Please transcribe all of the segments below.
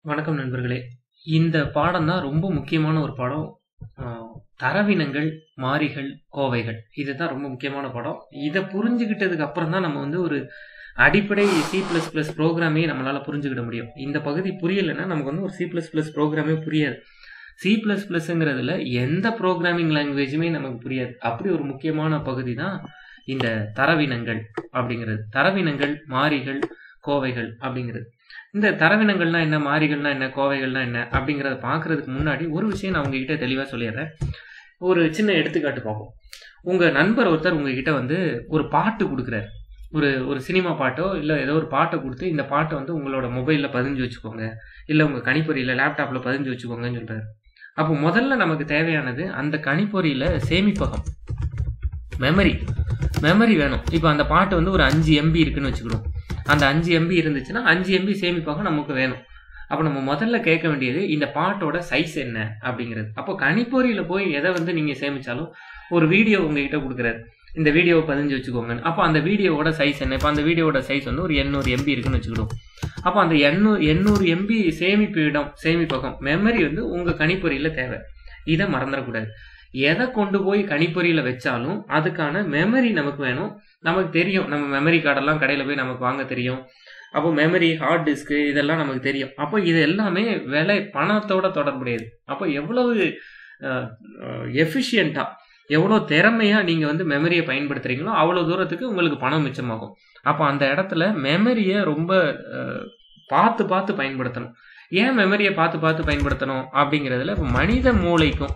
வணக்கம் நண்பர்களே. இந்த பாடம் தான் ரொம்ப முக்கியமான ஒரு பாடம். அ தரவினங்கள், மாறிகள், கோவைகள். இதுதான் ரொம்ப முக்கியமான பாடம். இத புரிஞ்சுகிட்டதுக்கு அப்புறம் தான் நம்ம வந்து ஒரு அடிப்படை சி பிளஸ் பிளஸ் புரோகிராமே நம்மளால புரிஞ்சுக்கிட முடியும். இந்த பகுதி புரியலன்னா, நமக்கு வந்து ஒரு சி பிளஸ் பிளஸ் புரோகிராமே புரியாது. சி பிளஸ் பிளஸ்ங்கிறதுல எந்த புரோகிராமிங் லாங்குவேஜுமே நமக்கு புரியாது. அப்படி ஒரு முக்கியமான பகுதி தான் இந்த தரவினங்கள் அப்படிங்கிறது. தரவினங்கள், மாறிகள், கோவைகள் அப்படிங்கிறது. இந்த தரவினங்கள்னா என்ன? மாறிகள்னா என்ன? கோவைகள்னா என்ன? அப்படிங்கிறத பார்க்கறதுக்கு முன்னாடி ஒரு விஷயம் நான் உங்ககிட்ட தெளிவா சொல்லிர்றேன். ஒரு சின்ன எடுத்துக்காட்டு பார்ப்போம். உங்க நண்பர் ஒருத்தர் உங்ககிட்ட வந்து ஒரு பாட்டு குடுக்குறாரு. ஒரு ஒரு சினிமா பாட்டோ, இல்ல ஏதோ ஒரு பாட்ட குடுத்து, இந்த பாட்ட வந்து உங்களோட மொபைல்ல பதிஞ்சு வச்சுக்கோங்க. இல்ல உங்க கணிப்பொறியில, லேப்டாப்ல பதிஞ்சு வச்சுக்கோங்கன்னு சொல்றாரு. அப்போ முதல்ல நமக்கு தேவையானது அந்த கணிப்பொறியில சேமிப்பகம். மெமரி. மெமரி வேணும். இப்ப அந்த பாட்டு வந்து ஒரு 5 எம்பி இருக்குன்னு வச்சுக்கிடுவோம். அந்த 5 எம்பி இருந்துச்சுன்னா, 5 எம்பி சேமிப்பகம் நமக்கு வேணும். அப்ப நம்ம முதல்ல கேட்க வேண்டியது, இந்த பாட்டோட சைஸ் என்ன? அப்படிங்கிறது. அப்போ கணிப்பொறியில போய் எத வந்து நீங்க சேமிச்சாலும், ஒரு வீடியோ உங்ககிட்ட குடுக்குறாரு. இந்த வீடியோவ பதிஞ்சு வச்சுக்கோங்கன்னு. அப்ப அந்த வீடியோவோட சைஸ் என்ன? இப்ப அந்த வீடியோவோட சைஸ் வந்து ஒரு 800 எம்பி இருக்குன்னு வச்சுக்கிடுவோம். அப்ப அந்த 800 800 எம்பி சேமிப்பு இடம், சேமிப்பகம், மெமரி வந்து உங்க கணிப்பொறியில தேவை. இத மறந்துறக்கூடாது. எத கொண்டு போய் கணிப்பொறியில வச்சாலும், அதுக்கான மெமரி நமக்கு வேணும். நமக்கு தெரியும். நம்ம மெமரி கார்டெல்லாம் கடையில போய் நமக்கு வாங்க தெரியும். அப்போ மெமரி, ஹார்ட் டிஸ்க் இதெல்லாம் நமக்கு தெரியும். அப்போ இது எல்லாமே விலை பணத்தோட தொடர்புடையது. அப்போ எவ்வளவு அ அ எஃபிஷியன்ட்டா, எவ்வளோ திறமையா நீங்க வந்து மெமரிய பயன்படுத்துறீங்களோ, அவ்வளோ தூரத்துக்கு உங்களுக்கு பணம் மிச்சமாகும். அப்ப அந்த இடத்துல மெமரிய ரொம்ப அ பார்த்து பார்த்து பயன்படுத்தணும். ஏன் மெமரிய பார்த்து பார்த்து பயன்படுத்தணும்? அப்படிங்கிறதுல மனித மூளைக்கும்,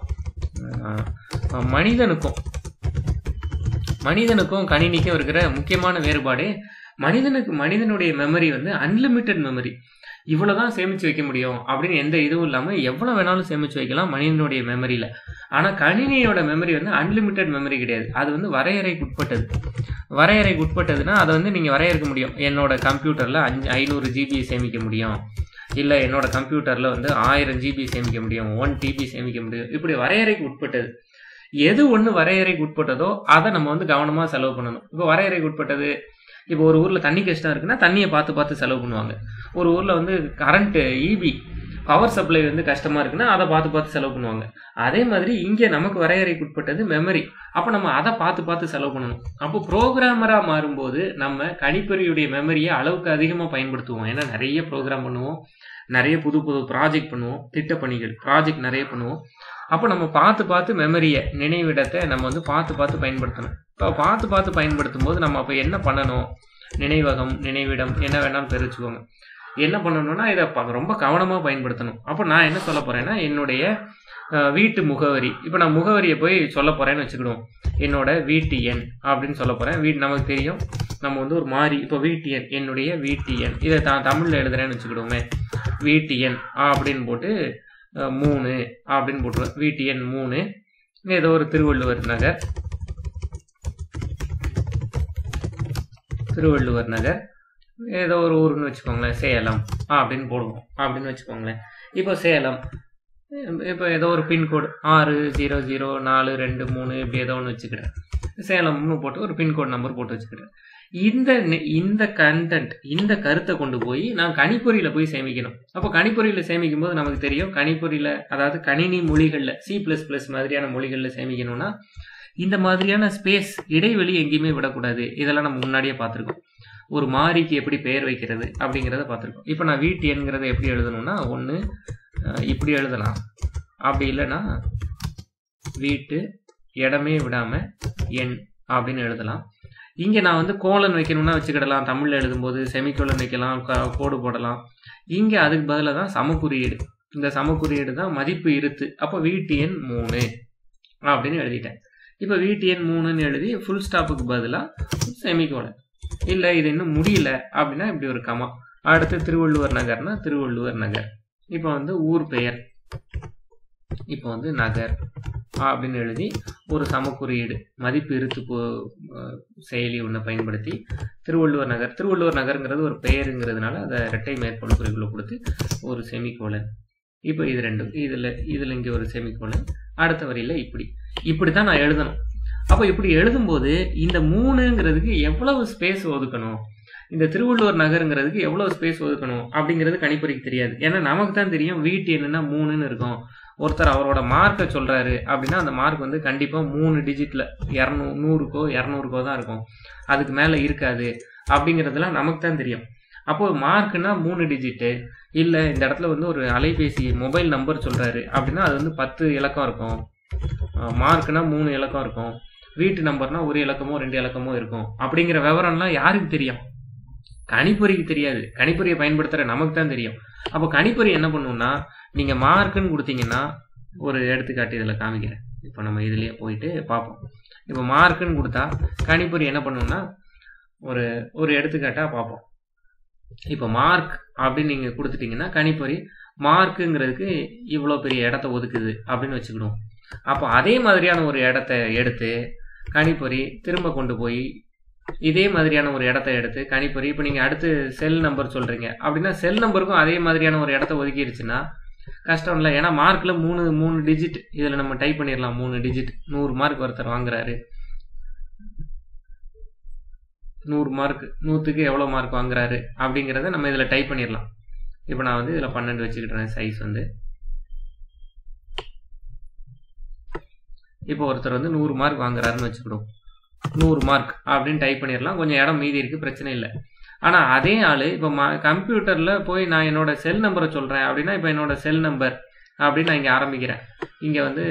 அ மனிதனுக்கும் மனிதனுக்கும் கணினிக்கும் இருக்கிற முக்கியமான வேறுபாடே, மனிதனுக்கு மனிதனுடைய மெமரி வந்து அன்லிமிட்டட் மெமரி. இவ்வளோதான் சேமிச்சு வைக்க முடியும் அப்படின்னு எந்த இதுவும் இல்லாம, எவ்வளோ வேணாலும் சேமிச்சு வைக்கலாம் மனிதனுடைய மெமரியில. ஆனா கணினியோட மெமரி வந்து அன்லிமிட்டட் மெமரி கிடையாது. அது வந்து வரையறைக்குட்பட்டது. வரையறைக்குட்பட்டதுன்னா, அத வந்து நீங்க வரையறுக்க முடியும். என்னோட கம்ப்யூட்டர்ல அஞ் 500 ஜிபி சேமிக்க முடியும். இல்ல என்னோட கம்ப்யூட்டர்ல வந்து 1000 ஜிபி சேமிக்க முடியும். 1 டிபி சேமிக்க முடியும். இப்படி வரையறைக்கு உட்பட்டது. எது ஒண்ணு வரையறைக்கு உட்பட்டதோ, அத நம்ம வந்து கவனமா செலவு பண்ணணும். இப்போ வரையறைக்கு உட்பட்டது, இப்போ ஒரு ஊர்ல தண்ணி கஷ்டம் இருக்குன்னா, தண்ணிய பார்த்து பார்த்து செலவு பண்ணுவாங்க. ஒரு ஊர்ல வந்து கரண்ட் ஈபி, பவர் சப்ளை வந்து கஷ்டமா இருக்குன்னா, அத பார்த்து பார்த்து செலவு பண்ணுவாங்க. அதே மாதிரி இங்க நமக்கு வரையறைக்கு உட்பட்டது மெமரி. அப்ப நம்ம அத பார்த்து பார்த்து செலவு பண்ணணும். அப்போ புரோகிராமரா மாறும்போது, நம்ம கணிப்பொறியுடைய மெமரிய அளவுக்கு அதிகமா பயன்படுத்துவோம். ஏன்னா நெறைய புரோகிராம் பண்ணுவோம். நெறைய புது புது ப்ராஜெக்ட் பண்ணுவோம். திட்டப்பணிகள், ப்ராஜெக்ட் நெறைய பண்ணுவோம். அப்ப நம்ம பார்த்து பார்த்து மெமரிய, நினைவிடத்த நம்ம வந்து பார்த்து பார்த்து பயன்படுத்தணும். இப்ப பார்த்து பார்த்து பயன்படுத்தும்போது, நம்ம அப்ப என்ன பண்ணணும்? நினைவகம், நினைவிடம் என்ன வேணாலும் பேர் வச்சுக்கோங்க. என்ன பண்ணணும்னா, இத ப ரொம்ப கவனமா பயன்படுத்தணும். அப்ப நான் என்ன சொல்லப் போறேன்னா, என்னுடைய அ வீட்டு முகவரி. இப்ப நான் முகவரிய போய் சொல்லப் போறேன்னு வச்சுக்கிடுவோம். என்னோட வீட்டு எண் அப்படின்னு சொல்லப் போறேன். வீடு நமக்கு தெரியும். நம்ம வந்து ஒரு மாறி இப்ப வீட்டு எண், என்னுடைய வீட்டு எண். இத த தமிழ்ல எழுதுறேன்னு வச்சுக்கிடுவோமே. வீட்டு எண் அப்படின்னு போட்டு அ 3 அப்படின்னு போட்டுருவேன். வீட்டு எண் 3. ஏதோ ஒரு திருவள்ளுவர் நகர். திருவள்ளுவர் நகர். ஏதோ ஒரு ஊருன்னு வச்சுக்கோங்களேன். சேலம் அப்படின்னு போடுவோம். அப்படின்னு வச்சுக்கோங்களேன். இப்போ சேலம். இப்ப ஏதோ ஒரு பின்கோடு 600423 இப்படி ஏதோ ஒண்ணு வச்சுக்கிறேன். சேலம்னு போட்டு ஒரு பின்கோட் நம்பர் போட்டு வச்சுக்கிறேன். இந்த நெ இந்த கன்டென்ட், இந்த கருத்த கொண்டு போய் நான் கணிப்பொறியில போய் சேமிக்கணும். அப்போ கணிப்பொறியில சேமிக்கும்போது நமக்கு தெரியும். கணிப்பொறியில அதாவது கணினி மொழிகள்ல சி பிளஸ் பிளஸ் மாதிரியான மொழிகள்ல சேமிக்கணும்னா, இந்த மாதிரியான ஸ்பேஸ், இடைவெளி எங்கேயுமே விடக்கூடாது. இதெல்லாம் நம்ம முன்னாடியே பார்த்துருக்கோம். ஒரு மாறிக்கு எப்படி பெயர் வைக்கிறது அப்படிங்கிறத பார்த்துருக்கோம். இப்ப நான் வீட்டு எண்ங்கிறத எப்படி எழுதணும்னா, ஒண்ணு அ இப்படி எழுதலாம். அப்படி இல்லன்னா, வீட்டு இடமே விடாம எண் அப்படின்னு எழுதலாம். இங்க நான் வந்து கோலன் வைக்கணும்னா வச்சுக்கிடலாம். தமிழ்ல எழுதும்போது செமிகோலன் வைக்கலாம். க கோடு போடலாம். இங்க அதுக்கு பதிலா தான் சமக்குறியீடு. இந்த சமக்குறியீடு தான் மதிப்பு இருத்து. அப்ப வீட்டு எண் 3 அப்படின்னு எழுதிட்டேன். இப்ப வீட்டு எண் 3ன்னு எழுதி ஃபுல் ஸ்டாப்புக்கு பதிலா செமிகோலன். இல்ல இது இன்னும் முடியல அப்படின்னா இப்படி ஒரு கமா. அடுத்து திருவள்ளுவர் நகர்னா திருவள்ளுவர் நகர். இப்ப வந்து ஊர் பெயர். இப்ப வந்து நகர் அப்படின்னு எழுதி ஒரு சமக்குறியீடு, மதிப்பு இருத்து போ அ செயலி ஒண்ண பயன்படுத்தி திருவள்ளுவர் நகர். திருவள்ளுவர் நகர்ங்கிறது ஒரு பெயருங்கிறதுனால, அத இரட்டை மேற்கோள் குறிக்குள்ள குடுத்து ஒரு செமிகோலன். இப்ப இது 2 இதுல இதுல இங்க ஒரு செமிகோலன். அடுத்த வரியில இப்படி. இப்படித்தான் நான் எழுதணும். அப்ப இப்படி எழுதும்போது, இந்த 3ங்கிறதுக்கு எவ்வளவு ஸ்பேஸ் ஒதுக்கணும்? இந்த திருவள்ளுவர் நகருங்கிறதுக்கு எவ்வளோ ஸ்பேஸ் ஒதுக்கணும் அப்படிங்கிறது கணிப்பொறிக்கு தெரியாது ஏன்னா நமக்கு தான் தெரியும் வீட்டு என்னன்னா மூணுன்னு இருக்கும் ஒருத்தர் அவரோட மார்க்கை சொல்றாரு அப்படின்னா அந்த மார்க் வந்து கண்டிப்பா மூணு டிஜிட்ல இரநூ நூறுக்கோ இரநூறுக்கோ தான் இருக்கும் அதுக்கு மேல இருக்காது அப்படிங்கிறதுலாம் நமக்கு தான் தெரியும் அப்போ மார்க்னா மூணு டிஜிட்டு இல்லை இந்த இடத்துல வந்து ஒரு அலைபேசி மொபைல் நம்பர் சொல்றாரு அப்படின்னா அது வந்து பத்து இலக்கம் இருக்கும் மார்க்னா மூணு இலக்கம் இருக்கும் வீட்டு நம்பர்னா ஒரு இலக்கமோ ரெண்டு இலக்கமோ இருக்கும் அப்படிங்கிற விவரம்லாம் யாருக்கு தெரியும் கணிப்பொறிக்கு தெரியாது கணிப்பொறியை பயன்படுத்துகிற நமக்கு தான் தெரியும் அப்போ கணிப்பொறி என்ன பண்ணுன்னா நீங்கள் மார்க்குன்னு கொடுத்தீங்கன்னா ஒரு எடுத்துக்காட்டு இதில் காமிக்கிறேன் இப்போ நம்ம இதுலேயே போயிட்டு பார்ப்போம் இப்போ மார்க்குன்னு கொடுத்தா கணிப்பொறி என்ன பண்ணுன்னா ஒரு ஒரு எடுத்துக்காட்டாக பார்ப்போம் இப்போ மார்க் அப்படின்னு நீங்கள் கொடுத்துட்டீங்கன்னா கணிப்பொறி மார்க்குங்கிறதுக்கு இவ்வளோ பெரிய இடத்த ஒதுக்குது அப்படின்னு வச்சுக்கிடுவோம் அப்போ அதே மாதிரியான ஒரு இடத்த எடுத்து கணிப்பொறி திரும்ப கொண்டு போய் இதே மாதிரியான ஒரு இடத்த எடுத்து கணிப்பொறி இப்போ நீங்கள் அடுத்து செல் நம்பர் சொல்கிறீங்க அப்படின்னா செல் நம்பருக்கும் அதே மாதிரியான ஒரு இடத்த ஒதுக்கிடுச்சுன்னா கஷ்டம் இல்லை ஏன்னா மார்க்கில் மூணு மூணு டிஜிட் இதில் நம்ம டைப் பண்ணிடலாம் மூணு டிஜிட் நூறு மார்க் ஒருத்தர் வாங்குறாரு நூறு மார்க் நூற்றுக்கு எவ்வளோ மார்க் வாங்குறாரு அப்படிங்கிறத நம்ம இதில் டைப் பண்ணிடலாம் இப்போ நான் வந்து இதில் பன்னெண்டு வச்சுக்கிட்டேன் சைஸ் வந்து இப்போ ஒருத்தர் வந்து நூறு மார்க் வாங்குறாருன்னு வச்சுக்கிடுவோம் நூறு மார்க் அப்படின்னு டைப் பண்ணிடலாம் கொஞ்சம் இடம் மீதி இருக்குது பிரச்சனை இல்லை ஆனால் அதே ஆள் இப்போ மா கம்ப்யூட்டரில் போய் நான் என்னோட செல் நம்பரை சொல்கிறேன் அப்படின்னா இப்போ என்னோட செல் நம்பர் அப்படின்னு நான் இங்கே ஆரம்பிக்கிறேன் இங்கே வந்து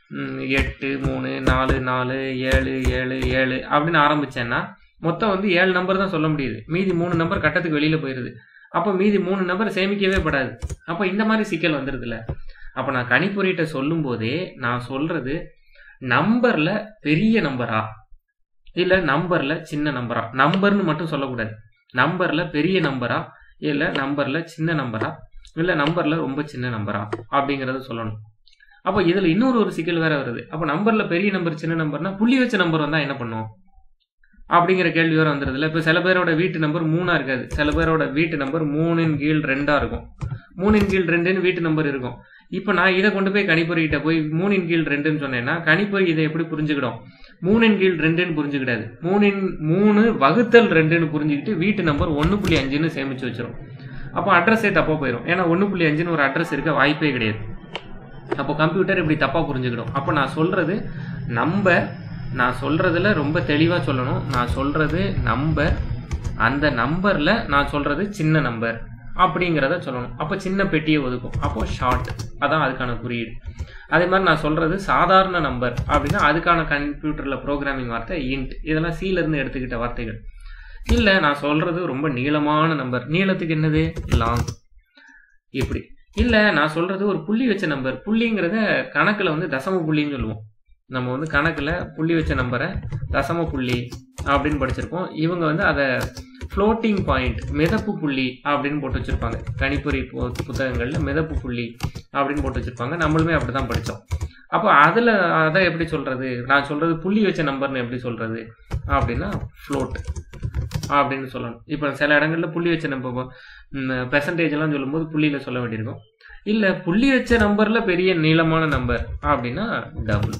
எட்டு மூணு நாலு நாலு ஏழு ஏழு ஏழு அப்படின்னு ஆரம்பித்தேன்னா மொத்தம் வந்து ஏழு நம்பர் தான் சொல்ல முடியுது மீதி மூணு நம்பர் கட்டத்துக்கு வெளியில் போயிடுது அப்போ மீதி மூணு நம்பர் சேமிக்கவே படாது அப்போ இந்த மாதிரி சிக்கல் வந்துடுதுல்ல அப்போ நான் கணிப்பொறிகிட்ட சொல்லும் போதே நான் சொல்கிறது நம்பரில் பெரிய நம்பரா இல்லை நம்பரில் சின்ன நம்பரா நம்பர்னு மட்டும் சொல்லக்கூடாது நம்பரில் பெரிய நம்பரா இல்லை நம்பரில் சின்ன நம்பரா இல்லை நம்பரில் ரொம்ப சின்ன நம்பரா அப்படிங்கிறத சொல்லணும் அப்போ இதில் இன்னொரு ஒரு சிக்கல் வேற வருது அப்போ நம்பரில் பெரிய நம்பர் சின்ன நம்பர்னா புள்ளி வச்ச நம்பர் வந்தால் என்ன பண்ணும் அப்படிங்கிற கேள்வி வேறு வந்துடுதுல இப்போ சில பேரோட வீட்டு நம்பர் மூணாக இருக்காது சில பேரோட வீட்டு நம்பர் மூணின் கீழ் ரெண்டாக இருக்கும் மூணின் கீழ் ரெண்டுன்னு வீட்டு நம்பர் இருக்கும் இப்போ நான் இதை கொண்டு போய் கணிப்பொறிகிட்ட போய் மூணின் கீழ் ரெண்டுன்னு சொன்னேன்னா கணிப்பொறி இதை எப்படி புரிஞ்சுக்கிடும் மூணின் கீழ் ரெண்டுன்னு புரிஞ்சுக்கிடாது மூணின் மூணு வகுத்தல் ரெண்டுன்னு புரிஞ்சுக்கிட்டு வீட்டு நம்பர் ஒன்று புள்ளி அஞ்சுன்னு சேமித்து வச்சிரும் அப்போ அட்ரஸே தப்பாக போயிடும் ஏன்னா ஒன்று புள்ளி அஞ்சுன்னு ஒரு அட்ரஸ் இருக்க வாய்ப்பே கிடையாது அப்போ கம்ப்யூட்டர் இப்படி தப்பாக புரிஞ்சுக்கிடும் அப்போ நான் சொல்கிறது நம்பர் நான் சொல்கிறதுல ரொம்ப தெளிவாக சொல்லணும் நான் சொல்கிறது நம்பர் அந்த நம்பரில் நான் சொல்கிறது சின்ன நம்பர் அப்படிங்கிறத சொல்லணும் அப்போ சின்ன பெட்டியை ஒதுக்கும் அப்போ ஷார்ட் அதான் அதுக்கான குறியீடு அதே மாதிரி நான் சொல்கிறது சாதாரண நம்பர் அப்படின்னா அதுக்கான கம்ப்யூட்டரில் ப்ரோக்ராமிங் வார்த்தை இன்ட் இதெல்லாம் சீலேருந்து எடுத்துக்கிட்ட வார்த்தைகள் இல்லை நான் சொல்கிறது ரொம்ப நீளமான நம்பர் நீளத்துக்கு என்னது லாங் இப்படி இல்லை நான் சொல்கிறது ஒரு புள்ளி வச்ச நம்பர் புள்ளிங்கிறத கணக்கில் வந்து தசம புள்ளின்னு சொல்லுவோம் நம்ம வந்து கணக்கில் புள்ளி வச்ச நம்பரை தசம புள்ளி அப்படின்னு படிச்சிருப்போம் இவங்க வந்து அதை ஃப்ளோட்டிங் பாயிண்ட் மிதப்பு புள்ளி அப்படின்னு போட்டு வச்சுருப்பாங்க கணிப்பொறி புத்தகங்களில் மிதப்பு புள்ளி அப்படின்னு போட்டு வச்சுருப்பாங்க நம்மளுமே அப்படி தான் படித்தோம் அப்போ அதில் அதை எப்படி சொல்கிறது நான் சொல்கிறது புள்ளி வச்ச நம்பர்னு எப்படி சொல்கிறது அப்படின்னா ஃப்ளோட் அப்படின்னு சொல்லணும் இப்போ சில இடங்களில் புள்ளி வச்ச நம்பர் பெர்சன்டேஜ்லாம் சொல்லும்போது புள்ளியில் சொல்ல வேண்டியிருக்கும் இல்லை புள்ளி வச்ச நம்பரில் பெரிய நீளமான நம்பர் அப்படின்னா டபுள்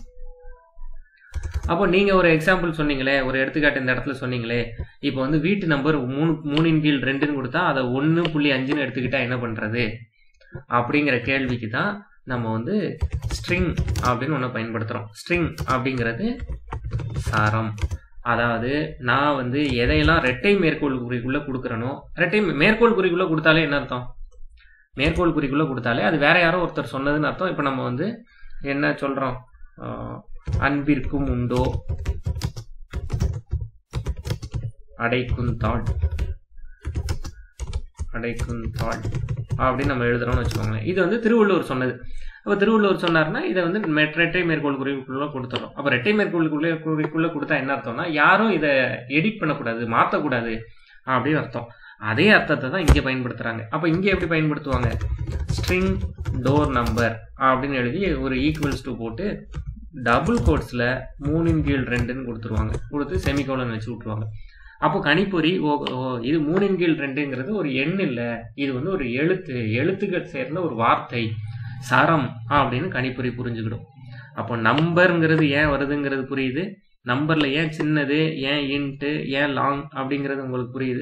அப்போ நீங்கள் ஒரு எக்ஸாம்பிள் சொன்னீங்களே ஒரு எடுத்துக்காட்டு இந்த இடத்துல சொன்னீங்களே இப்போ வந்து வீட்டு நம்பர் மூணு மூணின் கீழ் ரெண்டுன்னு கொடுத்தா அதை ஒன்று புள்ளி அஞ்சுன்னு எடுத்துக்கிட்டா என்ன பண்ணுறது அப்படிங்கிற கேள்விக்கு தான் நம்ம வந்து ஸ்ட்ரிங் அப்படின்னு ஒன்று பயன்படுத்துகிறோம் ஸ்ட்ரிங் அப்படிங்கிறது சாரம் அதாவது நான் வந்து எதையெல்லாம் ரெட்டை மேற்கோள் குறிக்குள்ளே கொடுக்குறனோ ரெட்டை மேற்கோள் குறிக்குள்ளே கொடுத்தாலே என்ன அர்த்தம் மேற்கோள் குறிக்குள்ளே கொடுத்தாலே அது வேற யாரோ ஒருத்தர் சொன்னதுன்னு அர்த்தம் இப்போ நம்ம வந்து என்ன சொல்கிறோம் அன்பிற்கும் உண்டோ அடைக்குந்தாள் அடைக்குந்தாள் அப்படின்னு நம்ம எழுதுறோம்னு வச்சுக்கோங்களேன் இது வந்து திருவள்ளுவர் சொன்னது அப்போ திருவள்ளுவர் சொன்னார்னா இதை வந்து ரெட்டை மேற்கோள் குறிக்குள்ளே கொடுத்துறோம் அப்போ ரெட்டை மேற்கோளுக்குள்ளே குறிக்குள்ளே கொடுத்தா என்ன அர்த்தம்னா யாரும் இதை எடிட் பண்ணக்கூடாது மாற்றக்கூடாது அப்படின்னு அர்த்தம் அதே அர்த்தத்தை தான் இங்கே பயன்படுத்துகிறாங்க அப்போ இங்கே எப்படி பயன்படுத்துவாங்க ஸ்ட்ரிங் டோர் நம்பர் அப்படின்னு எழுதி ஒரு ஈக்குவல்ஸ் டு போட்டு டபுள் கோட்ஸில் மூணின் கீழ் ரெண்டுன்னு கொடுத்துருவாங்க கொடுத்து செமிகோலன் வச்சு விட்ருவாங்க அப்போ கணிப்பொறி ஓ ஓ இது மூணின் கீழ் ரெண்டுங்கிறது ஒரு எண் இல்லை இது வந்து ஒரு எழுத்து எழுத்துக்கள் சேர்ந்த ஒரு வார்த்தை சரம் அப்படின்னு கணிப்பொறி புரிஞ்சுக்கிடும் அப்போ நம்பருங்கிறது ஏன் வருதுங்கிறது புரியுது நம்பரில் ஏன் சின்னது ஏன் இன்ட்டு ஏன் லாங் அப்படிங்கிறது உங்களுக்கு புரியுது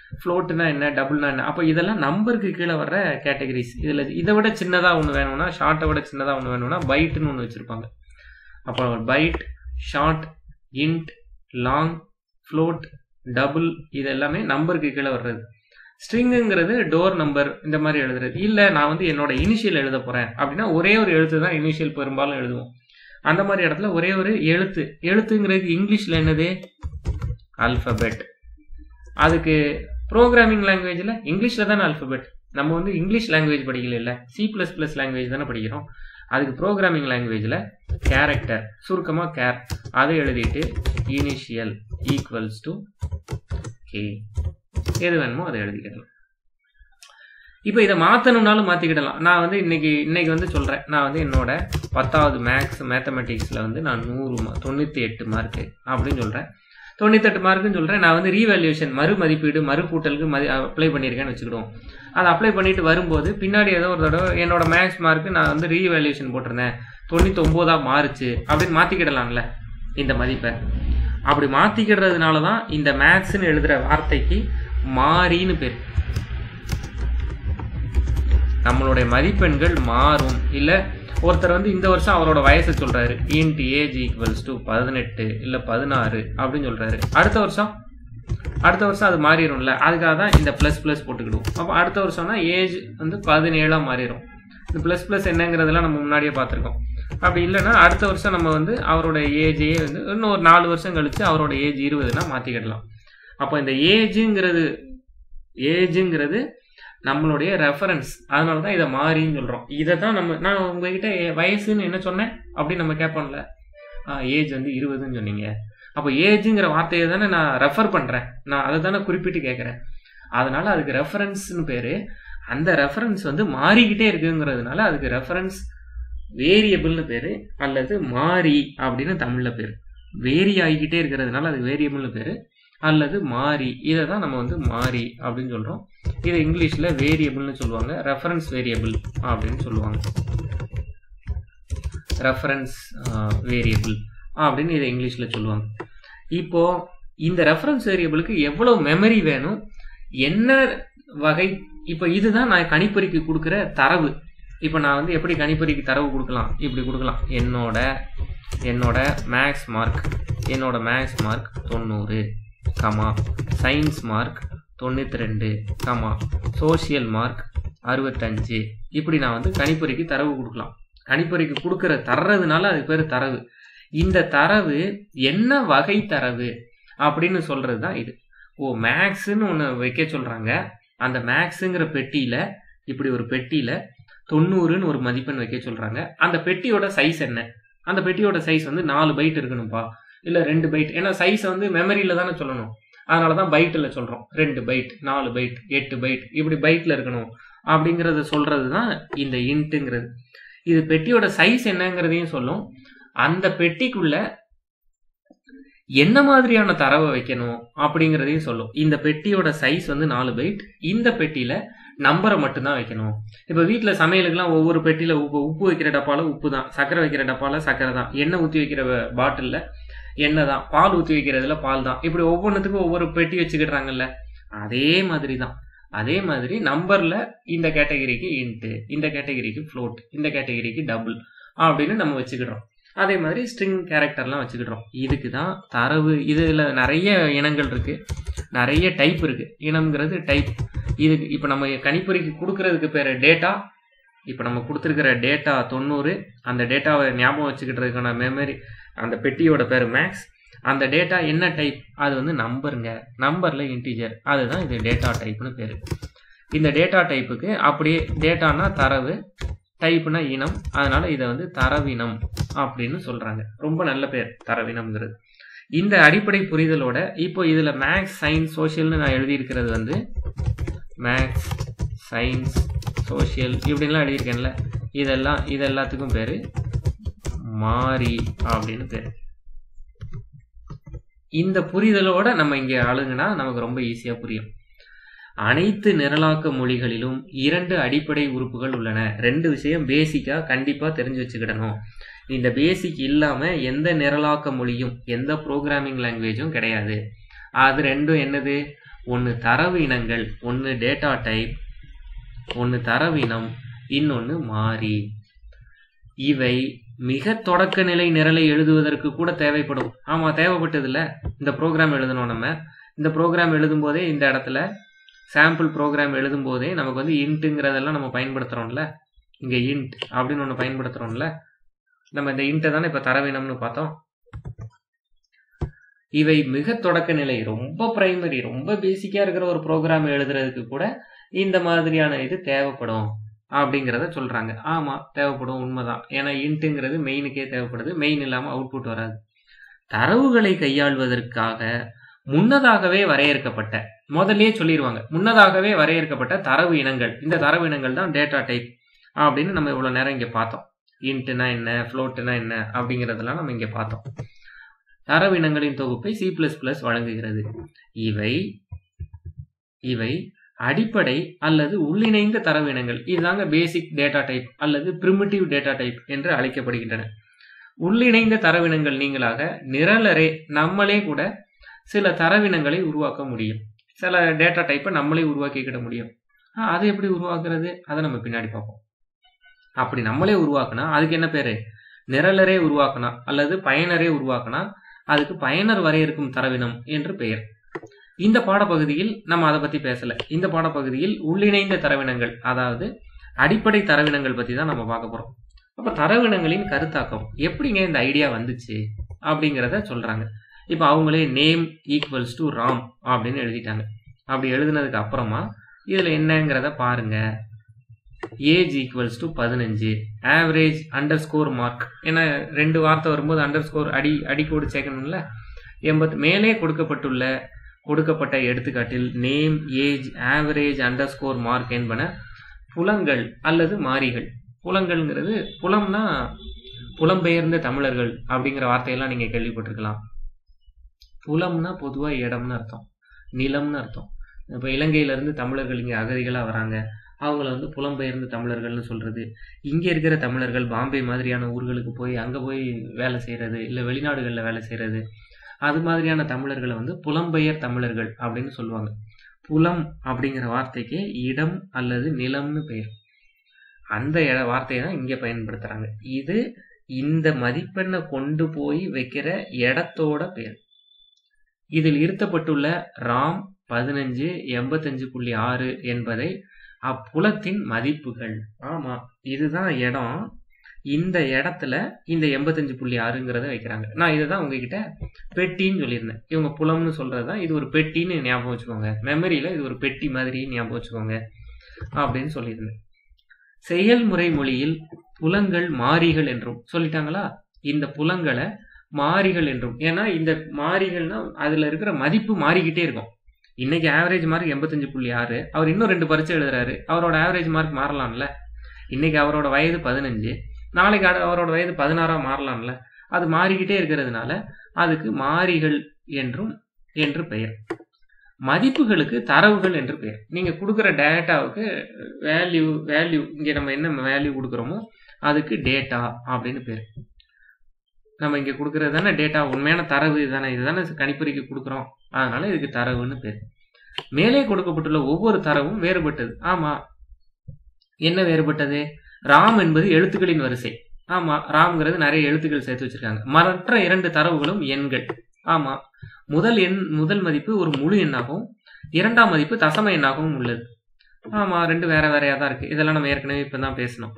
ஃப்ளோட்டுனா என்ன டபுள்னா என்ன அப்போ இதெல்லாம் நம்பருக்கு கீழே வர்ற கேட்டகரிஸ் இதில் இதை விட சின்னதாக ஒன்று வேணும்னா ஷார்ட்டை விட சின்னதாக ஒன்று வேணும்னா பைட்டுன்னு ஒன்று வச்சுருப்பாங்க அப்போ byte short int long float double இது எல்லாமே நம்பருக்கு கீழே வர்றது ஸ்ட்ரிங்குங்கிறது டோர் நம்பர் இந்த மாதிரி எழுதுறது இல்லை நான் வந்து என்னோட இனிஷியல் எழுத போகிறேன் அப்படின்னா ஒரே ஒரு எழுத்து தான் இனிஷியல் பெரும்பாலும் எழுதுவோம் அந்த மாதிரி இடத்துல ஒரே ஒரு எழுத்து எழுத்துங்கிறது இங்கிலீஷில் என்னது அல்ஃபபெட் அதுக்கு ப்ரோக்ராமிங் லாங்குவேஜில் இங்கிலீஷில் தானே அல்ஃபபெட் நம்ம வந்து இங்கிலீஷ் லாங்குவேஜ் படிக்கல இல்லை சி ப்ளஸ் ப்ளஸ் லாங்குவேஜ் தானே படிக்கிறோம் அதுக்கு ப்ரோக்ராமிங் லாங்குவேஜில் கேரக்டர் சுருக்கமாக கேர் அதை எழுதிட்டு இனிஷியல் ஈக்குவல்ஸ் டு கே எது வேணுமோ அதை எழுதிக்கிடலாம் இப்போ இதை மாற்றணும்னாலும் மாற்றிக்கிடலாம் நான் வந்து இன்னைக்கு இன்னைக்கு வந்து சொல்கிறேன் நான் வந்து என்னோட பத்தாவது மேக்ஸ் மேத்தமெட்டிக்ஸில் வந்து நான் நூறு மா தொண்ணூற்றி எட்டு மார்க்கு அப்படின்னு சொல்கிறேன் தொண்ணூத்தெட்டு மார்க்குன்னு சொல்கிறேன் நான் வந்து ரீவேல்யூஷன் மறு மதிப்பீடு மறு கூட்டலுக்கு மதி அப்ளை பண்ணியிருக்கேன்னு வச்சுக்கிடுவோம் அதை அப்ளை பண்ணிட்டு வரும்போது பின்னாடி ஏதோ ஒரு தடவை என்னோட மேக்ஸ் மார்க்கு நான் வந்து ரீவேல்யூஷன் போட்டிருந்தேன் தொண்ணூத்தொம்போதாக மாறுச்சு அப்படின்னு மாற்றிக்கிடலாம்ல இந்த மதிப்பை அப்படி மாற்றிக்கிடுறதுனால தான் இந்த மேக்ஸ்ன்னு எழுதுகிற வார்த்தைக்கு மாறின்னு பேர் நம்மளுடைய மதிப்பெண்கள் மாறும் இல்லை ஒருத்தர் வந்து இந்த வருஷம் அவரோட வயசை சொல்றாரு இன்ட் ஏஜ் ஈக்குவல்ஸ் டு பதினெட்டு இல்லை பதினாறு அப்படின்னு சொல்றாரு அடுத்த வருஷம் அடுத்த வருஷம் அது மாறிடும்ல அதுக்காக தான் இந்த ப்ளஸ் ப்ளஸ் போட்டுக்கிடுவோம் அப்போ அடுத்த வருஷம்னா ஏஜ் வந்து பதினேழாக மாறிடும் இந்த ப்ளஸ் ப்ளஸ் என்னங்கிறதெல்லாம் நம்ம முன்னாடியே பார்த்துருக்கோம் அப்படி இல்லைன்னா அடுத்த வருஷம் நம்ம வந்து அவரோட ஏஜையே வந்து இன்னும் ஒரு நாலு வருஷம் கழிச்சு அவரோட ஏஜ் இருபதுனா மாற்றிக்கிடலாம் அப்போ இந்த ஏஜுங்கிறது ஏஜுங்கிறது நம்மளுடைய ரெஃபரன்ஸ் அதனால தான் இதை மாறின்னு சொல்கிறோம் இதை தான் நம்ம நான் உங்ககிட்ட வயசுன்னு என்ன சொன்னேன் அப்படின்னு நம்ம கேட்போம்ல ஏஜ் வந்து இருபதுன்னு சொன்னீங்க அப்போ ஏஜுங்கிற வார்த்தையை தானே நான் ரெஃபர் பண்ணுறேன் நான் அதை தானே குறிப்பிட்டு கேட்குறேன் அதனால அதுக்கு ரெஃபரன்ஸ்னு பேர் அந்த ரெஃபரன்ஸ் வந்து மாறிக்கிட்டே இருக்குங்கிறதுனால அதுக்கு ரெஃபரன்ஸ் வேரியபிள்னு பேர் அல்லது மாறி அப்படின்னு தமிழில் பேர் வேரி ஆகிக்கிட்டே இருக்கிறதுனால அது வேரியபிள்னு பேர் அல்லது மாறி இதை தான் நம்ம வந்து மாறி அப்படின்னு சொல்கிறோம் இதை இங்கிலீஷில் வேரியபிள்னு சொல்லுவாங்க ரெஃபரன்ஸ் வேரியபிள் அப்படின்னு சொல்லுவாங்க ரெஃபரன்ஸ் வேரியபிள் அப்படின்னு இதை இங்கிலீஷில் சொல்லுவாங்க இப்போ இந்த ரெஃபரன்ஸ் வேரியபிளுக்கு எவ்வளோ மெமரி வேணும் என்ன வகை இப்போ இதுதான் நான் கணிப்பொறிக்கு கொடுக்குற தரவு இப்போ நான் வந்து எப்படி கணிப்பொறிக்கு தரவு கொடுக்கலாம் இப்படி கொடுக்கலாம் என்னோட என்னோட மேக்ஸ் மார்க் என்னோட மேக்ஸ் மார்க் தொண்ணூறு கமா சயின்ஸ் மார்க் தொண்ணூற்றி ரெண்டு கமா சோஷியல் மார்க் அறுபத்தஞ்சு இப்படி நான் வந்து கணிப்பொறிக்கு தரவு கொடுக்கலாம் கணிப்பொறிக்கு கொடுக்குற தர்றதுனால அது பேர் தரவு இந்த தரவு என்ன வகை தரவு அப்படின்னு சொல்கிறது தான் இது ஓ மேக்ஸுன்னு ஒன்று வைக்க சொல்கிறாங்க அந்த மேக்ஸுங்கிற பெட்டியில் இப்படி ஒரு பெட்டியில் தொண்ணூறுன்னு ஒரு மதிப்பெண் வைக்க சொல்கிறாங்க அந்த பெட்டியோட சைஸ் என்ன அந்த பெட்டியோட சைஸ் வந்து நாலு பைட் இருக்கணும்ப்பா இல்லை ரெண்டு பைட் ஏன்னா சைஸை வந்து மெமரியில் தானே சொல்லணும் அதனால தான் பைட்டில் சொல்கிறோம் ரெண்டு பைட் நாலு பைட் எட்டு பைட் இப்படி பைட்டில் இருக்கணும் அப்படிங்கிறத சொல்கிறது தான் இந்த இன்ட்டுங்கிறது இது பெட்டியோட சைஸ் என்னங்கிறதையும் சொல்லும் அந்த பெட்டிக்குள்ள என்ன மாதிரியான தரவை வைக்கணும் அப்படிங்கிறதையும் சொல்லும் இந்த பெட்டியோட சைஸ் வந்து நாலு பைட் இந்த பெட்டியில் நம்பரை மட்டும்தான் வைக்கணும் இப்போ வீட்டில் சமையலுக்குலாம் ஒவ்வொரு பெட்டியில் உப்பு உப்பு வைக்கிற டப்பாவில் உப்பு தான் சர்க்கரை வைக்கிற டப்பாவில் சர்க்கரை தான் எண்ணெய் ஊற்றி வைக்கிற பாட்டிலில் எண்ணெய் தான் பால் ஊற்றி வைக்கிறதுல பால் தான் இப்படி ஒவ்வொன்றுத்துக்கும் ஒவ்வொரு பெட்டி வச்சுக்கிடுறாங்கல்ல அதே மாதிரி தான் அதே மாதிரி நம்பரில் இந்த கேட்டகரிக்கு இன்ட்டு இந்த கேட்டகரிக்கு ஃப்ளோட் இந்த கேட்டகரிக்கு டபுள் அப்படின்னு நம்ம வச்சுக்கிடுறோம் அதே மாதிரி ஸ்ட்ரிங் கேரக்டர்லாம் வச்சுக்கிடுறோம் இதுக்கு தான் தரவு இதில் நிறைய இனங்கள் இருக்குது நிறைய டைப் இருக்குது இனம்ங்கிறது டைப் இதுக்கு இப்போ நம்ம கணிப்பொறிக்கு கொடுக்கறதுக்கு பேர் டேட்டா இப்போ நம்ம கொடுத்துருக்கிற டேட்டா தொண்ணூறு அந்த டேட்டாவை ஞாபகம் வச்சுக்கிட்டதுக்கான மெமரி அந்த பெட்டியோட பேர் மேக்ஸ் அந்த டேட்டா என்ன டைப் அது வந்து நம்பருங்க நம்பரில் இன்டீஜர் அதுதான் இது டேட்டா டைப்னு பேர் இந்த டேட்டா டைப்புக்கு அப்படியே டேட்டானா தரவு டைப்னா இனம் அதனால இதை வந்து தரவினம் அப்படின்னு சொல்றாங்க ரொம்ப நல்ல பேர் தரவினம்ங்கிறது இந்த அடிப்படை புரிதலோட இப்போ இதுல மேக்ஸ் சயின்ஸ் சோஷியல்னு நான் எழுதியிருக்கிறது வந்து மேக்ஸ் சயின்ஸ் சோஷியல் இப்படின்லாம் எழுதியிருக்கேன்ல இதெல்லாம் இது எல்லாத்துக்கும் பேர் மாறி அப்படின்னு பேர் இந்த புரிதலோட நம்ம இங்கே அழுகுனா நமக்கு ரொம்ப ஈஸியாக புரியும் அனைத்து நிரலாக்க மொழிகளிலும் இரண்டு அடிப்படை உறுப்புகள் உள்ளன ரெண்டு விஷயம் பேசிக்காக கண்டிப்பாக தெரிஞ்சு வச்சுக்கிடணும் இந்த பேசிக் இல்லாமல் எந்த நிரலாக்க மொழியும் எந்த ப்ரோக்ராமிங் லாங்குவேஜும் கிடையாது அது ரெண்டும் என்னது ஒன்று தரவு இனங்கள் ஒன்று டேட்டா டைப் ஒன்று தரவினம் இன்னொன்று மாறி இவை மிக தொடக்க நிலை நிரலை எழுதுவதற்கு கூட தேவைப்படும் ஆமா தேவைப்பட்டதில்ல இந்த ப்ரோக்ராம் எழுதணும் நம்ம இந்த ப்ரோக்ராம் எழுதும் போதே இந்த இடத்துல சாம்பிள் ப்ரோக்ராம் எழுதும் போதே நமக்கு வந்து இன்ட்டுங்கிறதெல்லாம் நம்ம பயன்படுத்துறோம்ல இங்க இன்ட் அப்படின்னு ஒன்று பயன்படுத்துறோம்ல நம்ம இந்த இன்ட்டை தானே இப்போ தரவினம்னு பார்த்தோம் இவை மிக தொடக்க நிலை ரொம்ப பிரைமரி ரொம்ப பேசிக்கா இருக்கிற ஒரு ப்ரோக்ராம் எழுதுறதுக்கு கூட இந்த மாதிரியான இது தேவைப்படும் அப்படிங்கிறத சொல்றாங்க ஆமா தேவைப்படும் உண்மைதான் ஏன்னா இன்ட்டுங்கிறது மெயினுக்கே தேவைப்படுது மெயின் இல்லாம அவுட்புட் வராது தரவுகளை கையாள்வதற்காக முன்னதாகவே வரையறுக்கப்பட்ட முதல்லயே சொல்லிடுவாங்க முன்னதாகவே வரையறுக்கப்பட்ட தரவு இனங்கள் இந்த தரவு இனங்கள் தான் டேட்டா டைப் அப்படின்னு நம்ம இவ்வளவு நேரம் இங்க பார்த்தோம் இன்ட்டுனா என்ன ஃப்ளோட்டுனா என்ன அப்படிங்கிறதெல்லாம் நம்ம இங்க பார்த்தோம் தரவினங்களின் தொகுப்பை சி பிளஸ் பிளஸ் வழங்குகிறது இவை இவை அடிப்படை அல்லது உள்ளிணைந்த தரவினங்கள் இதுதாங்க பேசிக் டேட்டா டைப் அல்லது பிரிமிட்டிவ் டேட்டா டைப் என்று அழைக்கப்படுகின்றன உள்ளிணைந்த தரவினங்கள் நீங்களாக நிரலரே நம்மளே கூட சில தரவினங்களை உருவாக்க முடியும் சில டேட்டா டைப்பை நம்மளே உருவாக்கிக்கிட முடியும் அது எப்படி உருவாக்குறது அதை நம்ம பின்னாடி பார்ப்போம் அப்படி நம்மளே உருவாக்குனா அதுக்கு என்ன பேரு நிரலரே உருவாக்கினா அல்லது பயனரே உருவாக்கினா அதுக்கு பயனர் வரையறுக்கும் தரவினம் என்று பெயர் இந்த பாடப்பகுதியில் நம்ம அதை பத்தி பேசல இந்த பாடப்பகுதியில் உள்ளிணைந்த தரவினங்கள் அதாவது அடிப்படை தரவினங்கள் பத்தி தான் நம்ம பார்க்க போறோம் அப்ப தரவினங்களின் கருத்தாக்கம் எப்படிங்க இந்த ஐடியா வந்துச்சு அப்படிங்கிறத சொல்றாங்க இப்ப அவங்களே நேம் ஈக்குவல்ஸ் டு ராம் அப்படின்னு எழுதிட்டாங்க அப்படி எழுதுனதுக்கு அப்புறமா இதுல என்னங்கிறத பாருங்க ஏஜ் ஈக்குவல்ஸ் டு பதினஞ்சு ஆவரேஜ் அண்டர் ஸ்கோர் மார்க் ஏன்னா ரெண்டு வார்த்தை வரும்போது அண்டர் ஸ்கோர் அடி அடிக்கோடு சேர்க்கணும்ல எண்பத்து மேலே கொடுக்கப்பட்டுள்ள கொடுக்கப்பட்ட எடுத்துக்காட்டில் name age average underscore mark என்பன புலங்கள் அல்லது மாறிகள் புலங்கள்ங்கிறது புலம்னா புலம்பெயர்ந்த தமிழர்கள் அப்படிங்கிற வார்த்தையெல்லாம் நீங்க கேள்விப்பட்டிருக்கலாம் புலம்னா பொதுவா இடம்னு அர்த்தம் நிலம்னு அர்த்தம் இப்போ இலங்கையில இருந்து தமிழர்கள் இங்க அகதிகளா வராங்க அவங்கள வந்து புலம்பெயர்ந்த தமிழர்கள்னு சொல்றது இங்க இருக்கிற தமிழர்கள் பாம்பே மாதிரியான ஊர்களுக்கு போய் அங்க போய் வேலை செய்யறது இல்ல வெளிநாடுகள்ல வேலை செய்யறது அது மாதிரியான தமிழர்களை வந்து புலம்பெயர் தமிழர்கள் அப்படின்னு சொல்லுவாங்க புலம் அப்படிங்கிற வார்த்தைக்கு இடம் அல்லது நிலம்னு பெயர் அந்த இட வார்த்தையை தான் இங்க பயன்படுத்துறாங்க இது இந்த மதிப்பெண்ணை கொண்டு போய் வைக்கிற இடத்தோட பெயர் இதில் இருத்தப்பட்டுள்ள ராம் பதினஞ்சு எண்பத்தஞ்சு புள்ளி ஆறு என்பதை அப்புலத்தின் மதிப்புகள் ஆமா இதுதான் இடம் இந்த இடத்துல இந்த எண்பத்தஞ்சு புள்ளி ஆறுங்கிறத வைக்கிறாங்க நான் இதை தான் உங்ககிட்ட பெட்டின்னு சொல்லியிருந்தேன் இவங்க புலம்னு சொல்றதுதான் இது ஒரு பெட்டின்னு ஞாபகம் வச்சுக்கோங்க மெமரியில இது ஒரு பெட்டி மாதிரி ஞாபகம் வச்சுக்கோங்க அப்படின்னு சொல்லியிருந்தேன் செயல்முறை மொழியில் புலங்கள் மாறிகள் என்றும் சொல்லிட்டாங்களா இந்த புலங்களை மாறிகள் என்றும் ஏன்னா இந்த மாறிகள்னா அதுல இருக்கிற மதிப்பு மாறிக்கிட்டே இருக்கும் இன்னைக்கு ஆவரேஜ் மார்க் எண்பத்தஞ்சு புள்ளி ஆறு அவர் இன்னும் ரெண்டு பரீட்சை எழுதுறாரு அவரோட ஆவரேஜ் மார்க் மாறலாம்ல இன்னைக்கு அவரோட வயது பதினஞ்சு நாளைக்கு அவரோட வயது பதினாறா மாறலாம்ல அது மாறிக்கிட்டே இருக்கிறதுனால அதுக்கு மாறிகள் என்றும் என்று பெயர் மதிப்புகளுக்கு தரவுகள் என்று பெயர் நீங்க கொடுக்குற டேட்டாவுக்கு வேல்யூ வேல்யூ இங்க நம்ம என்ன வேல்யூ கொடுக்குறோமோ அதுக்கு டேட்டா அப்படின்னு பேர் நம்ம இங்க கொடுக்கறது தானே டேட்டா உண்மையான தரவு தானே இதுதானே கணிப்பொறிக்கு கொடுக்குறோம் அதனால இதுக்கு தரவுன்னு பேர் மேலே கொடுக்கப்பட்டுள்ள ஒவ்வொரு தரவும் வேறுபட்டது ஆமா என்ன வேறுபட்டது ராம் என்பது எழுத்துக்களின் வரிசை ஆமா ராம்ங்கிறது நிறைய எழுத்துக்கள் சேர்த்து வச்சிருக்காங்க மற்ற இரண்டு தரவுகளும் எண்கள் ஆமா முதல் எண் முதல் மதிப்பு ஒரு முழு எண்ணாகவும் இரண்டாம் மதிப்பு தசம எண்ணாகவும் உள்ளது ஆமா ரெண்டு வேற வேறையா தான் இருக்கு இதெல்லாம் நம்ம ஏற்கனவே இப்பதான் பேசணும்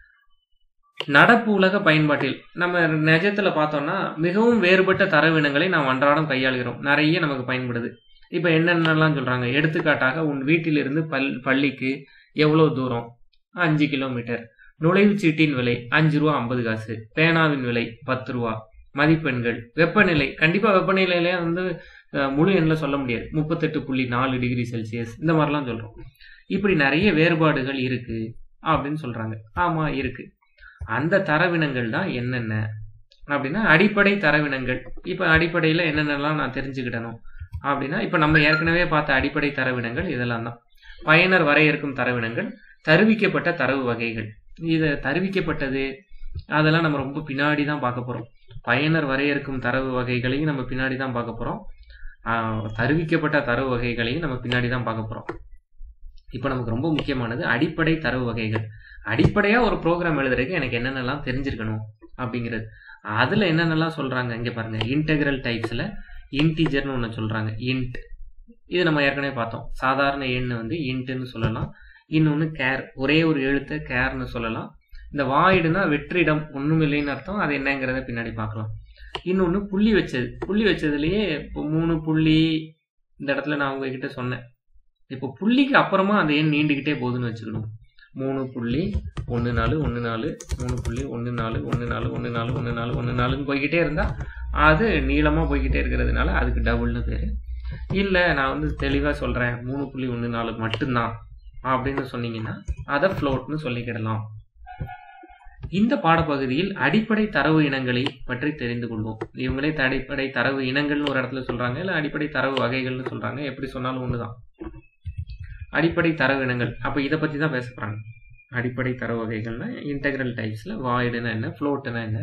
நடப்பு உலக பயன்பாட்டில் நம்ம நிஜத்துல பார்த்தோம்னா மிகவும் வேறுபட்ட தரவினங்களை நாம் அன்றாடம் கையாளுகிறோம் நிறைய நமக்கு பயன்படுது இப்ப என்னென்னலாம் சொல்றாங்க எடுத்துக்காட்டாக உன் வீட்டிலிருந்து பல் பள்ளிக்கு எவ்வளவு தூரம் அஞ்சு கிலோமீட்டர் நுழைவுச் சீட்டின் விலை அஞ்சு ரூபா ஐம்பது காசு பேனாவின் விலை பத்து ரூபா மதிப்பெண்கள் வெப்பநிலை கண்டிப்பா வெப்பநிலையில வந்து முழு எண்ணில் சொல்ல முடியாது முப்பத்தெட்டு புள்ளி நாலு டிகிரி செல்சியஸ் இந்த மாதிரிலாம் சொல்றோம் இப்படி நிறைய வேறுபாடுகள் இருக்கு அப்படின்னு சொல்றாங்க ஆமா இருக்கு அந்த தரவினங்கள் தான் என்னென்ன அப்படின்னா அடிப்படை தரவினங்கள் இப்ப அடிப்படையில என்னென்னலாம் நான் தெரிஞ்சுக்கிடணும் அப்படின்னா இப்ப நம்ம ஏற்கனவே பார்த்த அடிப்படை தரவினங்கள் இதெல்லாம் தான் பயனர் வரையறுக்கும் தரவினங்கள் தருவிக்கப்பட்ட தரவு வகைகள் இது தருவிக்கப்பட்டது அதெல்லாம் நம்ம ரொம்ப பின்னாடி தான் பார்க்க போறோம் பயனர் வரையறுக்கும் தரவு வகைகளையும் நம்ம பின்னாடி தான் பார்க்க போறோம் ஆஹ், தருவிக்கப்பட்ட தரவு வகைகளையும் நம்ம பின்னாடி தான் பார்க்க போகிறோம் இப்போ நமக்கு ரொம்ப முக்கியமானது அடிப்படை தரவு வகைகள் அடிப்படையாக ஒரு ப்ரோக்ராம் எழுதுறதுக்கு எனக்கு என்னென்னலாம் தெரிஞ்சிருக்கணும் அப்படிங்கிறது அதில் என்னென்னலாம் சொல்கிறாங்க இங்கே பாருங்கள் இன்டெக்ரல் டைப்ஸில் இன்டிஜர்னு ஒன்று சொல்கிறாங்க இன்ட் இது நம்ம ஏற்கனவே பார்த்தோம் சாதாரண எண் வந்து இன்ட்டுன்னு சொல்லலாம் இன்னொன்று கேர் ஒரே ஒரு எழுத்தை கேர்னு சொல்லலாம் இந்த வாய்டுனா வெற்றிடம் ஒன்றும் இல்லைன்னு அர்த்தம் அது என்னங்கிறத பின்னாடி பார்க்கலாம் இன்னொன்று புள்ளி வச்சது புள்ளி வச்சதுலேயே இப்போ மூணு புள்ளி இந்த இடத்துல நான் உங்ககிட்ட சொன்னேன் இப்போ புள்ளிக்கு அப்புறமா அந்த எண் நீண்டுக்கிட்டே போகுதுன்னு வச்சுக்கணும் மூணு புள்ளி ஒன்று நாலு ஒன்று நாலு மூணு புள்ளி ஒன்று நாலு ஒன்று நாலு ஒன்று நாலு ஒன்று நாலு ஒன்று நாலுன்னு போய்கிட்டே இருந்தால் அது நீளமாக போய்கிட்டே இருக்கிறதுனால அதுக்கு டபுள்னு பேர் இல்லை நான் வந்து தெளிவாக சொல்கிறேன் மூணு புள்ளி ஒன்று நாலு மட்டும்தான் அப்படின்னு சொன்னீங்கன்னா அதை ஃப்ளோட்னு சொல்லிக்கிடலாம் இந்த பாடப்பகுதியில் அடிப்படை தரவு இனங்களை பற்றி தெரிந்து கொள்வோம் இவங்களே த- அடிப்படை தரவு இனங்கள்னு ஒரு இடத்துல சொல்றாங்க இல்லை அடிப்படை தரவு வகைகள்னு சொல்றாங்க எப்படி சொன்னாலும் ஒண்ணுதான் அடிப்படை தரவு இனங்கள் அப்போ இதை பற்றி தான் பேச போறாங்க அடிப்படை தரவு வகைகள்னா இன்டெக்ரல் டைப்ஸில் வாய்டுனா என்ன ஃப்ளோட்டுனா என்ன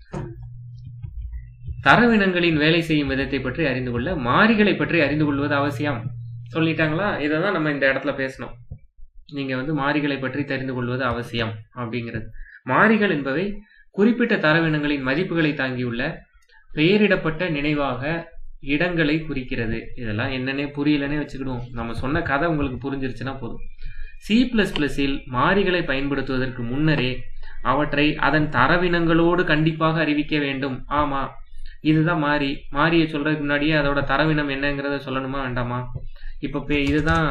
தரவினங்களின் வேலை செய்யும் விதத்தை பற்றி அறிந்து கொள்ள மாறிகளை பற்றி அறிந்து கொள்வது அவசியம் சொல்லிட்டாங்களா இதை தான் நம்ம இந்த இடத்துல பேசணும் நீங்க வந்து மாறிகளை பற்றி தெரிந்து கொள்வது அவசியம் அப்படிங்கிறது மாறிகள் என்பவை குறிப்பிட்ட தரவினங்களின் மதிப்புகளை தாங்கியுள்ள பெயரிடப்பட்ட நினைவாக இடங்களை குறிக்கிறது இதெல்லாம் என்னன்னே புரியலனே வச்சுக்கிடுவோம் நம்ம சொன்ன கதை உங்களுக்கு புரிஞ்சிருச்சுன்னா போதும் சி பிளஸ் பிளஸில் மாறிகளை பயன்படுத்துவதற்கு முன்னரே அவற்றை அதன் தரவினங்களோடு கண்டிப்பாக அறிவிக்க வேண்டும் ஆமா இதுதான் மாறி மாறியை சொல்றதுக்கு முன்னாடியே அதோட தரவினம் என்னங்கிறத சொல்லணுமா வேண்டாமா இப்போ பே- இதுதான்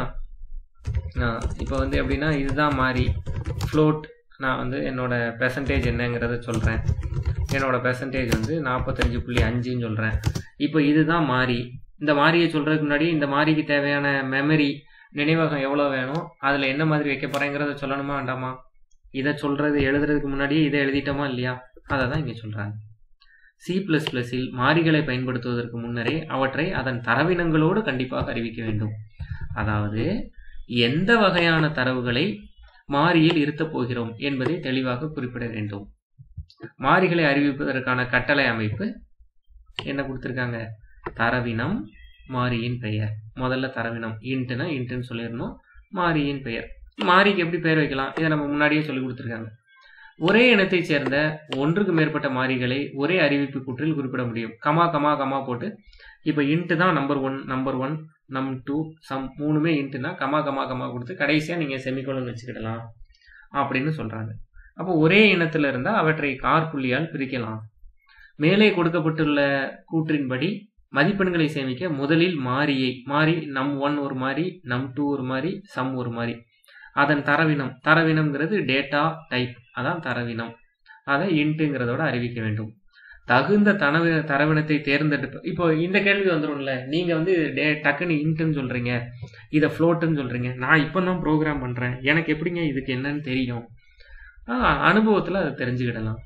ஆஹ் இப்போ வந்து எப்படின்னா இதுதான் மாறி ஃப்ளோட் நான் வந்து என்னோட பெர்சன்டேஜ் என்னங்கிறத சொல்கிறேன் என்னோட பெர்சன்டேஜ் வந்து நாற்பத்தஞ்சு புள்ளி அஞ்சுன்னு சொல்கிறேன் இப்போ இதுதான் மாறி இந்த மாறியை சொல்கிறதுக்கு முன்னாடி இந்த மாறிக்கு தேவையான மெமரி நினைவகம் எவ்வளோ வேணும் அதில் என்ன மாதிரி வைக்க போகிறேங்கிறத சொல்லணுமா வேண்டாமா இதை சொல்கிறது எழுதுறதுக்கு முன்னாடியே இதை எழுதிட்டோமா இல்லையா அதை தான் இங்கே சொல்கிறாங்க சி ப்ளஸ் ப்ளஸில் மாறிகளை பயன்படுத்துவதற்கு முன்னரே அவற்றை அதன் தரவினங்களோடு கண்டிப்பாக அறிவிக்க வேண்டும் அதாவது எந்த வகையான தரவுகளை மாறியில் இருத்தப் போகிறோம் என்பதை தெளிவாக குறிப்பிட வேண்டும் மாறிகளை அறிவிப்பதற்கான கட்டளை அமைப்பு என்ன கொடுத்துருக்காங்க தரவினம் மாறியின் பெயர் முதல்ல தரவினம் இன்ட்டுனா இன்ட்டுன்னு சொல்லிடணும் மாறியின் பெயர் மாறிக்கு எப்படி பெயர் வைக்கலாம் இதை நம்ம முன்னாடியே சொல்லி கொடுத்துருக்காங்க ஒரே இனத்தைச் சேர்ந்த ஒன்றுக்கு மேற்பட்ட மாறிகளை ஒரே அறிவிப்பு கூற்றில் குறிப்பிட முடியும் கமா கமா கமா போட்டு இப்போ இன்ட்டு தான் number one number one num two sum மூணுமே இன்ட்டுனா கமா கமா கமா கொடுத்து கடைசியாக நீங்கள் செமிகோலன் வச்சுக்கிடலாம் அப்படின்னு சொல்கிறாங்க அப்போ ஒரே இனத்தில் இருந்தால் அவற்றை கார் புள்ளியால் பிரிக்கலாம் மேலே கொடுக்கப்பட்டுள்ள கூற்றின்படி மதிப்பெண்களை சேமிக்க முதலில் மாறியை மாறி நம் ஒன் ஒரு மாறி நம் டூ ஒரு மாறி சம் ஒரு மாறி அதன் தரவினம் தரவினம்ங்கிறது டேட்டா டைப் அதான் தரவினம் அதை இன்ட்டுங்கிறதோட அறிவிக்க வேண்டும் தகுந்த தனவு தரவினத்தை தேர்ந்தெடுப்பு இப்போ இந்த கேள்வி வந்துரும்ல நீங்க வந்து டே டக்குன்னு இன்ட்டுன்னு சொல்றீங்க இதை ஃப்ளோட்டுன்னு சொல்றீங்க நான் இப்போ தான் ப்ரோக்ராம் பண்றேன் எனக்கு எப்படிங்க இதுக்கு என்னன்னு தெரியும் ஆ, அனுபவத்துல அதை தெரிஞ்சுக்கிடலாம்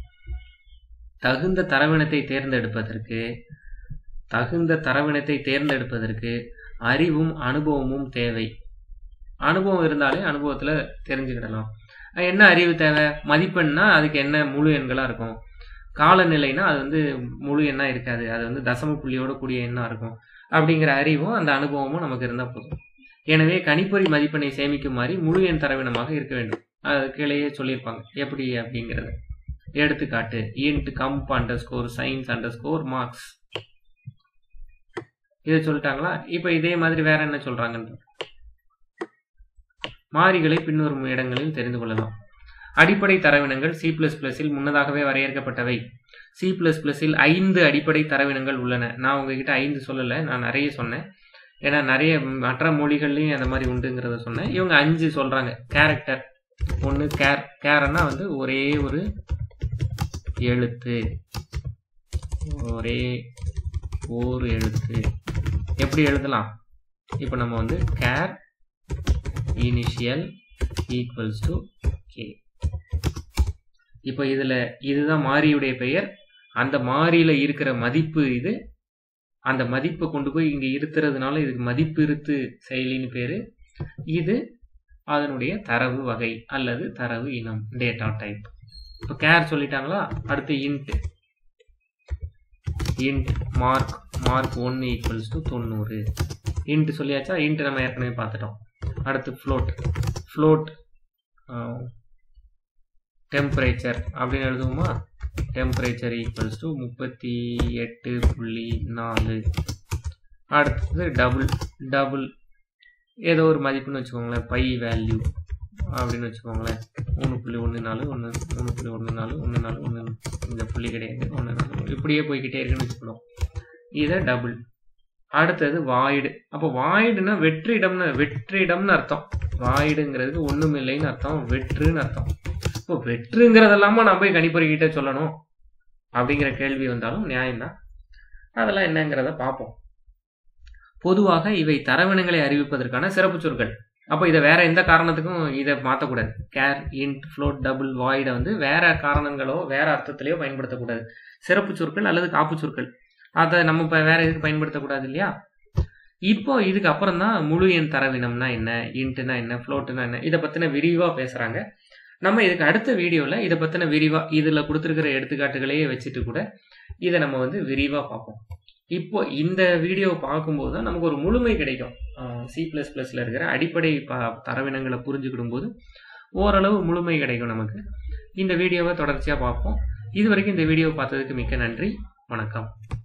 தகுந்த தரவினத்தை தேர்ந்தெடுப்பதற்கு தகுந்த தரவினத்தை தேர்ந்தெடுப்பதற்கு அறிவும் அனுபவமும் தேவை அனுபவம் இருந்தாலே அனுபவத்துல தெரிஞ்சுக்கிடலாம் அஹ் என்ன அறிவு தேவை மதிப்பெண்னா அதுக்கு என்ன முழு எண்களா இருக்கும் காலநிலைனா அது வந்து முழு எண்ணா இருக்காது அது வந்து தசம புள்ளியோட கூடிய எண்ணா இருக்கும் அப்படிங்கிற அறிவும் அந்த அனுபவமும் நமக்கு இருந்தால் போதும் எனவே கணிப்பொறி மதிப்பெண்ணை சேமிக்குமாறு முழு எண் தரவினமாக இருக்க வேண்டும் அது கீழேயே சொல்லியிருப்பாங்க எப்படி அப்படிங்கிறது எடுத்துக்காட்டு int comp underscore science underscore marks இதை சொல்லிட்டாங்களா இப்போ இதே மாதிரி வேற என்ன சொல்றாங்கன்னு மாறிகளை பின்வரும் இடங்களில் தெரிந்து கொள்ளலாம் அடிப்படை தரவினங்கள் சி பிளஸ் பிளஸில் முன்னதாகவே வரையறுக்கப்பட்டவை சி பிளஸ் பிளஸில் ஐந்து அடிப்படை தரவினங்கள் உள்ளன நான் உங்ககிட்ட ஐந்து சொல்லலை நான் நிறைய சொன்னேன் ஏன்னா நிறைய மற்ற மொழிகள்லையும் அந்த மாதிரி உண்டுங்கிறத சொன்னேன் இவங்க அஞ்சு சொல்றாங்க கேரக்டர் ஒன்று கேர் கேரன்னா வந்து ஒரே ஒரு எழுத்து ஒரே ஒரு எழுத்து எப்படி எழுதலாம் இப்போ நம்ம வந்து char initial equals to K இப்போ இதில் இதுதான் மாறியுடைய பெயர் அந்த மாறியில் இருக்கிற மதிப்பு இது அந்த மதிப்பை கொண்டு போய் இங்கே இருத்துறதுனால இதுக்கு மதிப்பு இருத்து செயலின்னு பேர் இது அதனுடைய தரவு வகை அல்லது தரவு இனம் டேட்டா டைப் இப்போ கேர் சொல்லிட்டாங்களா அடுத்து இன்ட் இன்ட் மார்க் மார்க் ஒன்று ஈக்குவல்ஸ் டு தொண்ணூறு இன்ட் சொல்லியாச்சா இன்ட் நம்ம ஏற்கனவே பார்த்துட்டோம் அடுத்து ஃப்ளோட் ஃப்ளோட் டெம்பரேச்சர் அப்படின்னு எழுதுவோமா டெம்பரேச்சர் ஈக்குவல்ஸ் டு முப்பத்தி எட்டு புள்ளி நாலு அடுத்தது டபுள் டபுள் ஏதோ ஒரு மதிப்புன்னு வச்சுக்கோங்களேன் பை வேல்யூ அப்படின்னு வச்சுக்கோங்களேன் மூணு புள்ளி ஒன்று நாலு ஒன்று மூணு புள்ளி ஒன்று நாலு ஒன்று நாலு ஒன்று இந்த புள்ளி கிடையாது ஒன்று நாலு இப்படியே போய்கிட்டே இருக்குன்னு வச்சுக்கணும் இதை டபுள் அடுத்தது வாய்டு அப்போ வாய்டுனா வெற்றிடம்னு வெற்றிடம்னு அர்த்தம் வாய்டுங்கிறதுக்கு ஒன்றும் இல்லைன்னு அர்த்தம் வெற்றுன்னு அர்த்தம் இப்போ வெற்றுங்கிறதெல்லாமா நான் போய் கணிப்பொறிக்கிட்ட சொல்லணும் அப்படிங்கிற கேள்வி வந்தாலும் நியாயம்தான் அதெல்லாம் என்னங்கிறத பார்ப்போம் பொதுவாக இவை தரவினங்களை அறிவிப்பதற்கான சிறப்பு சொற்கள் அப்போ இதை வேற எந்த காரணத்துக்கும் இதை மாற்றக்கூடாது கேர் இன்ட் ஃப்ளோட் டபுள் வாய்டை வந்து வேற காரணங்களோ வேற அர்த்தத்திலையோ பயன்படுத்தக்கூடாது சிறப்பு சொற்கள் அல்லது காப்பு சொற்கள் அதை நம்ம இப்போ வேற எதுக்கு பயன்படுத்தக்கூடாது இல்லையா இப்போ இதுக்கு அப்புறம் தான் முழு எண் தரவினம்னா என்ன இன்ட்டுனா என்ன ஃப்ளோட்டுனா என்ன இதை பற்றின விரிவாக பேசுகிறாங்க நம்ம இதுக்கு அடுத்த வீடியோவில் இதை பற்றின விரிவாக இதில் கொடுத்துருக்கிற எடுத்துக்காட்டுகளையே வச்சுட்டு கூட இதை நம்ம வந்து விரிவாக பார்ப்போம் இப்போ இந்த வீடியோவை பார்க்கும்போது தான் நமக்கு ஒரு முழுமை கிடைக்கும் சி ப்ளஸ் ப்ளஸில் இருக்கிற அடிப்படை ப தரவினங்களை புரிஞ்சுக்கிடும் போது ஓரளவு முழுமை கிடைக்கும் நமக்கு இந்த வீடியோவை தொடர்ச்சியாக பார்ப்போம் இது வரைக்கும் இந்த வீடியோவை பார்த்ததுக்கு மிக்க நன்றி வணக்கம்